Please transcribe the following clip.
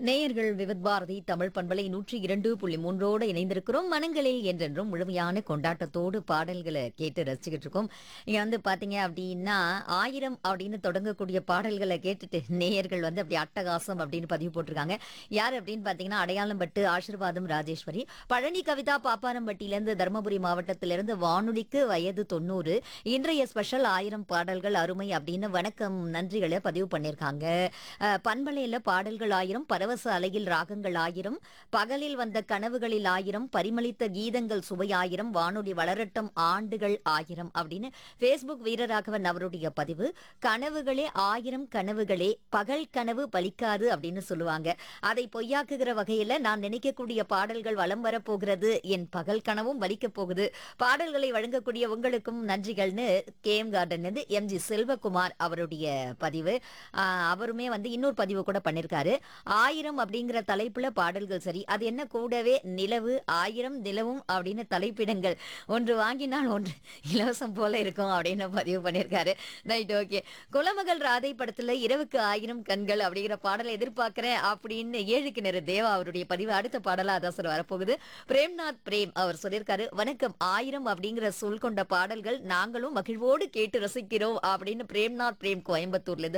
நேயர்கள் விவித் பாரதி தமிழ் பண்பலை நூற்றி இரண்டு புள்ளி மூன்றோடு இணைந்திருக்கிறோம் மனங்களில் என்றென்றும் முழுமையான கொண்டாட்டத்தோடு பாடல்களை கேட்டு ரசிச்சுக்கிட்டு இருக்கோம் இங்க வந்து பாத்தீங்க அப்படின்னா ஆயிரம் அப்படின்னு தொடங்கக்கூடிய பாடல்களை கேட்டுட்டு நேயர்கள் வந்து அப்படி அட்டகாசம் அப்படின்னு பதிவு போட்டிருக்காங்க யார் அப்படின்னு பாத்தீங்கன்னா அடையாளம் பட்டு ஆசீர்வாதம் ராஜேஸ்வரி பழனி கவிதா பாப்பாரம்பட்டியிலிருந்து தருமபுரி மாவட்டத்திலிருந்து வானொலிக்கு வயது தொண்ணூறு இன்றைய ஸ்பெஷல் ஆயிரம் பாடல்கள் அருமை அப்படின்னு வணக்கம் நன்றிகளை பதிவு பண்ணியிருக்காங்க அஹ், பண்பலையில பாடல்கள் ஆயிரம் பரவச அலையில் ராகங்கள் ஆயிரம் பகலில் வந்த கனவுகளில் ஆயிரம் பரிமளித்த கீதங்கள் சுவை ஆயிரம் வானொலி வளரட்டும் ஆண்டுகள் ஆயிரம் அப்படின்னு ஃபேஸ்புக் வீரராகவன் அவருடைய பதிவு கனவுகளே ஆயிரம் கனவுகளே பகல் கனவு பலிக்காது அப்படின்னு சொல்லுவாங்க அதை பொய்யாக்குகிற வகையில நான் நினைக்கக்கூடிய பாடல்கள் வலம் வரப்போகிறது என் பகல் கனவும் வலிக்க போகுது பாடல்களை வழங்கக்கூடிய உங்களுக்கும் நன்றிகள்னு கே எம் கார்டன் வந்து எம் ஜி செல்வகுமார் அவருடைய பதிவு ஆஹ் அவருமே வந்து இன்னொரு பதிவு கூட பண்ணிருக்காரு ஆயிரம் அப்படிங்கிற தலைப்புல பாடல்கள் சரி அது என்ன கூடவே நிலவு ஆயிரம் நிலவும் அப்படின்னு தலைப்பிடங்கள் ஒன்று வாங்கினால் ஒன்று இலவசம் போல இருக்கும் அப்படின்னு பதிவு பண்ணியிருக்காரு ரைட் ஓகே குலமகள் ராதை படத்துல இரவுக்கு ஆயிரம் கண்கள் அப்படிங்கிற பாடலை எதிர்பார்க்கிறேன் அப்படின்னு ஏழு கிணறு தேவா அவருடைய பதிவு அடுத்த பாடலா அதான் சார் வரப்போகுது பிரேம்நாத் பிரேம் அவர் சொல்லியிருக்காரு வணக்கம் ஆயிரம் அப்படிங்கிற சொல் கொண்ட பாடல்கள் நாங்களும் மகிழ்வோடு கேட்டு ரசிக்கிறோம் அப்படின்னு பிரேம்நாத் பிரேம் கோயம்புத்தூர்ல இருந்து